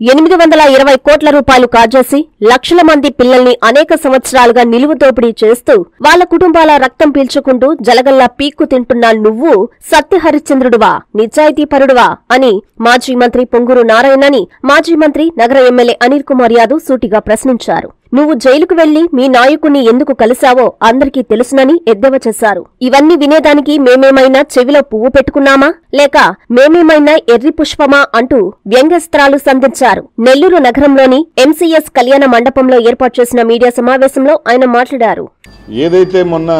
ఎనిమిది వందల ఇరవై కోట్ల రూపాయలు కాజేసి లక్షల మంది పిల్లల్ని అనేక సంవత్సరాలుగా నిలువు దోపిడీ చేస్తూ వాళ్ళ కుటుంబాల రక్తం పీల్చుకుంటూ జలగల్లా పీక్కు తింటున్న నువ్వు సత్యహరిశ్చంద్రుడువా నిజాయితీపరుడువా అని మాజీ మంత్రి పొంగూరు నారాయణని మాజీ మంత్రి నగర ఎమ్మెల్యే అనిల్ కుమార్ యాదవ్ సూటిగా ప్రశ్నించారు నువ్వు జైలుకు వెళ్లి మీ నాయకుణ్ణి ఎందుకు కలిశావో అందరికీ తెలుసునని ఎద్దేవా చేశారు ఇవన్నీ వినేదానికి మేమేమైనా చెవిలో పువ్వు పెట్టుకున్నామా లేక మేమేమైనా ఎర్రి పుష్పమా అంటూ వ్యంగ్యస్త్రాలు సంధించారు నెల్లూరు నగరంలోని ఎంసీఎస్ కళ్యాణ మండపంలో ఏర్పాటు చేసిన మీడియా సమావేశంలో ఆయన మాట్లాడారు ఏదైతే మొన్న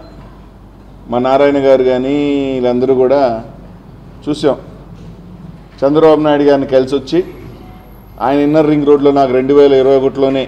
మా నారాయణ గారు కానీ వీళ్ళందరూ కూడా చూసాం చంద్రబాబు నాయుడు గారిని కలిసి వచ్చి ఆయన ఇన్నర్ రింగ్ రోడ్లో నాకు రెండు వేల ఇరవై ఒకటిలోనే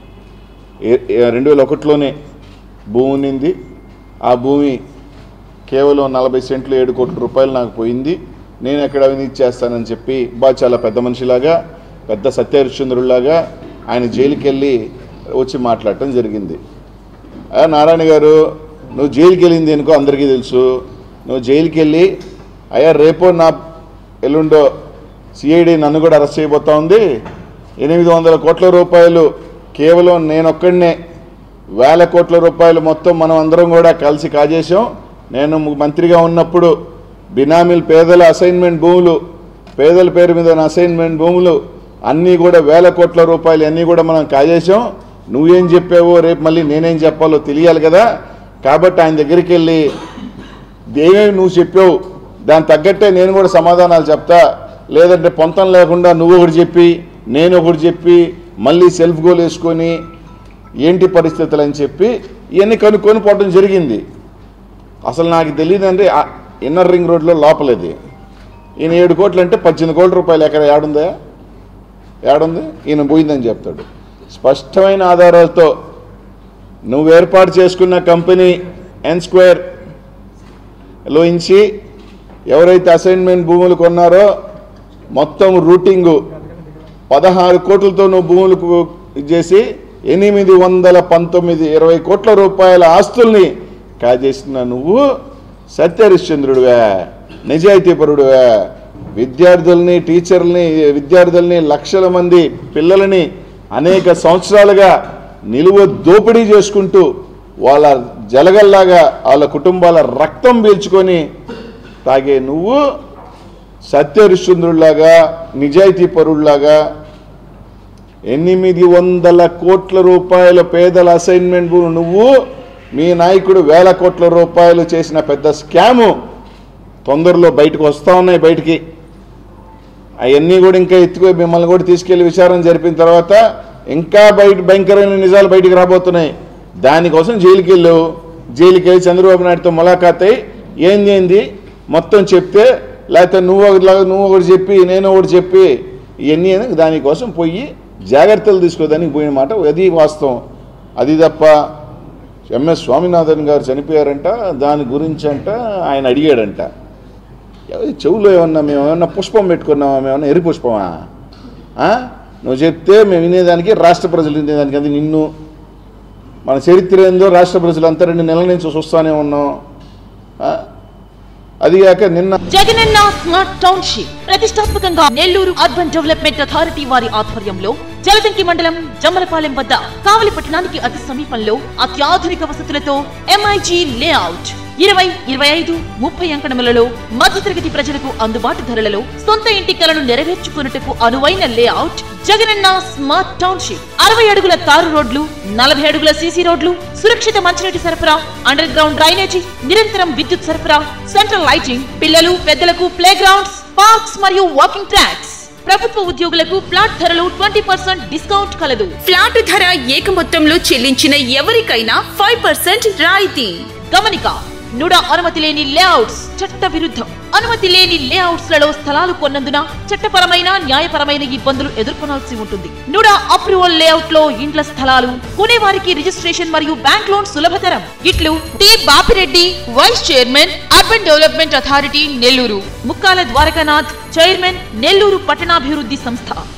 రెండు వేల ఒకటిలోనే భూమి ఉన్నింది ఆ భూమి కేవలం నలభై సెంట్లు ఏడు కోట్ల రూపాయలు నాకు పోయింది నేను ఎక్కడ అవినీతి చేస్తానని చెప్పి బా చాలా పెద్ద మనిషిలాగా పెద్ద సత్యహరిశ్చంద్రుడిలాగా ఆయన జైలుకి వెళ్ళి వచ్చి మాట్లాడటం జరిగింది ఆ, నారాయణ గారు నువ్వు జైలుకి వెళ్ళింది అనుకో అందరికీ తెలుసు నువ్వు జైలుకి వెళ్ళి అయ్యా రేపో నా ఎల్లుండో సిఐడి నన్ను కూడా అరెస్ట్ చేయబోతా ఉంది ఎనిమిది వందల కోట్ల రూపాయలు కేవలం నేనొక్కడినే వేల కోట్ల రూపాయలు మొత్తం మనం అందరం కూడా కలిసి కాజేశాం నేను మంత్రిగా ఉన్నప్పుడు బినామీలు పేదల అసైన్మెంట్ భూములు పేదల పేరు మీద ఉన్న అసైన్మెంట్ భూములు అన్నీ కూడా వేల కోట్ల రూపాయలు అన్నీ కూడా మనం కాజేశాం నువ్వేం చెప్పావో రేపు మళ్ళీ నేనేం చెప్పాలో తెలియాలి కదా కాబట్టి ఆయన దగ్గరికి వెళ్ళి ఏమేమి నువ్వు చెప్పావు దాని తగ్గట్టే నేను కూడా సమాధానాలు చెప్తా లేదంటే పొంతం లేకుండా నువ్వు ఒకటి చెప్పి నేను ఒకటి చెప్పి మళ్ళీ సెల్ఫ్ గోల్ వేసుకొని ఏంటి పరిస్థితులు అని చెప్పి ఇవన్నీ కనుక్కొని పోవడం జరిగింది అసలు నాకు తెలియదండి ఆ ఇన్నర్ రింగ్ రోడ్లో లోపలది ఈయన ఏడు కోట్లు అంటే పద్దెనిమిది కోట్ల రూపాయలు ఎక్కడ ఏడుందా ఏడుంది ఈయన పోయిందని చెప్తాడు స్పష్టమైన ఆధారాలతో నువ్వు ఏర్పాటు చేసుకున్న కంపెనీ ఎన్ స్క్వేర్ లోంచి ఎవరైతే అసైన్మెంట్ భూములు కొన్నారో మొత్తం రూటింగు పదహారు కోట్లతో నువ్వు భూములకు చేసి ఎనిమిది వందల పంతొమ్మిది ఇరవై కోట్ల రూపాయల ఆస్తుల్ని కాజేసిన నువ్వు సత్యహరిశ్చంద్రుడివే నిజాయితీపరుడివే విద్యార్థుల్ని టీచర్లని విద్యార్థుల్ని లక్షల మంది పిల్లలని అనేక సంవత్సరాలుగా నిలువ దోపిడీ చేసుకుంటూ వాళ్ళ జలగల్లాగా వాళ్ళ కుటుంబాల రక్తం పీల్చుకొని తాగే నువ్వు సత్యహరిశ్చంద్రుడిలాగా నిజాయితీ పరుడిలాగా ఎనిమిది వందల కోట్ల రూపాయల పేదల అసైన్మెంట్ భూమి నువ్వు మీ నాయకుడు వేల కోట్ల రూపాయలు చేసిన పెద్ద స్కాము తొందరలో బయటకు వస్తూ ఉన్నాయి బయటికి అవన్నీ కూడా ఇంకా ఎత్తుకో మిమ్మల్ని కూడా తీసుకెళ్లి విచారణ జరిపిన తర్వాత ఇంకా బయట భయంకరమైన నిజాలు బయటికి రాబోతున్నాయి దానికోసం జైలుకి వెళ్ళు జైలుకి వెళ్ళి చంద్రబాబు నాయుడుతో ములాఖాత్ అయ్యి ఏంది ఏంది మొత్తం చెప్తే లేకపోతే నువ్వు ఒకటి నువ్వు ఒకటి చెప్పి నేను ఒకటి చెప్పి ఇవన్నీ అని దానికోసం పోయి జాగ్రత్తలు తీసుకోదానికి పోయిన మాట అది వాస్తవం అది తప్ప ఎంఎస్ స్వామినాథన్ గారు చనిపోయారంట దాని గురించి అంట ఆయన అడిగాడంట ఎవ- చెవులో ఏమన్నా మేము ఏమన్నా పుష్పం పెట్టుకున్నామా మేమన్నా ఎర్రి పుష్పమా ఆ? నువ్వు చెప్తే మేము వినేదానికి రాష్ట్ర ప్రజలు వినేదానికి అది నిన్ను మన చరిత్ర ఏందో రాష్ట్ర ప్రజలు అంతా రెండు నెలల నుంచి చూస్తానే ఉన్నాం ఆ? అదిగాక నిన్న జగనన్న స్మార్ట్ టౌన్షిప్ ప్రతిష్టాత్మకంగా నెల్లూరు అర్బన్ డెవలప్మెంట్ అథారిటీ వారి ఆధ్వర్యంలో జలదంకి మండలం జమ్మలపాలెం వద్ద కావలి పట్టణానికి అతి సమీపంలో అత్యాధునిక వసతులతో ఎంఐజీ లేఅవుట్ ఇరవై ఇరవై ఐదు ముప్పై అంకణములలో మధ్యతరగతి ప్రజలకు అందుబాటు ధరలలో సొంత ఇంటి కలను నెరవేర్చుకున్నట్టుకు అనువైన లేఅవుట్ జగనన్న స్మార్ట్ టౌన్షిప్ అరవై అడుగుల తారు రోడ్లు నలభై అడుగుల సీసీ రోడ్లు సురక్షిత మంచినీటి సరఫరా అండర్ గ్రౌండ్ డ్రైనేజీ నిరంతరం విద్యుత్ సరఫరా సెంట్రల్ లైటింగ్ పిల్లలు పెద్దలకు ప్లే గ్రౌండ్స్ పార్క్స్ మరియు వాకింగ్ ట్రాక్స్ ప్రభుత్వ ఉద్యోగులకు ఫ్లాట్ ధరలు ట్వంటీ పర్సెంట్ డిస్కౌంట్ కలదు ఫ్లాట్ ధర ఏక మొత్తంలో చెల్లించిన ఎవరికైనా ఫైవ్ పర్సెంట్ రాయితీ గమనిక నుడా అనుమతి లేని లేఅవుట్స్ చట్ట విరుద్ధం అనుమతి లేని లేఅవుట్స్ లలో స్థలాలు కొన్నందున చట్టపరమైన న్యాయపరమైన ఇబ్బందులు ఎదుర్కొనాల్సి ఉంటుంది నుడా అప్రూవల్ లేఅవుట్ లో ఇండ్ల స్థలాలు కొనేవారికి రిజిస్ట్రేషన్ మరియు బ్యాంక్ లోన్ సులభతరం ఇట్లు T Bapireddy vice chairman urban development authority Nellore Mukkala Dwarakanath chairman Nellore పట్టణాభివృద్ధి సంస్థ